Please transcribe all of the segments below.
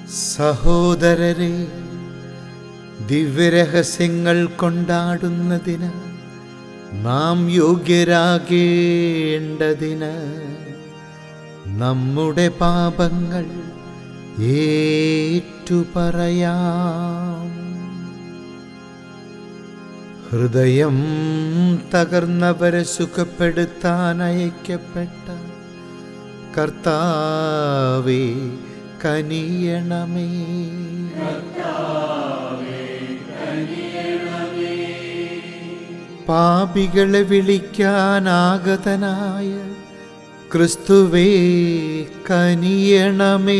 സഹോദരരെ ദിവ്യരഹസ്യങ്ങൾ കൊണ്ടാടുന്നതിന് നാം യോഗ്യരാകേണ്ടതിന് നമ്മുടെ പാപങ്ങൾ ഏറ്റുപറയാം ഹൃദയം തകർന്നവരെ സുഖപ്പെടുത്താൻ അയക്കപ്പെട്ട കർത്താവേ കനിയണമേ പാപികളെ വിളിക്കാനാഗതനായ ക്രിസ്തുവേ കനിയണമേ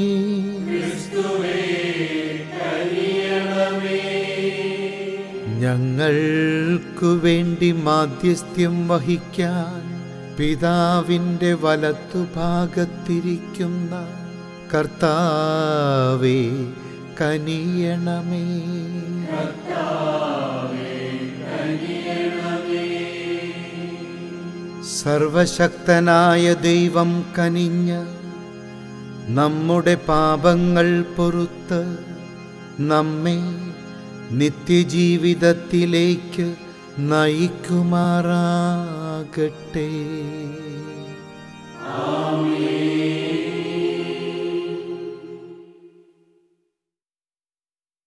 ഞങ്ങൾക്കു വേണ്ടി മാധ്യസ്ഥ്യം വഹിക്കാൻ പിതാവിൻ്റെ വലത്തുഭാഗത്തിരിക്കുന്ന കർത്താവേ കനിയണമേ സർവശക്തനായ ദൈവം കനിഞ്ഞ് നമ്മുടെ പാപങ്ങൾ പൊറുത്ത് നമ്മെ നിത്യജീവിതത്തിലേക്ക് നയിക്കുമാറാകട്ടെ ആമേൻ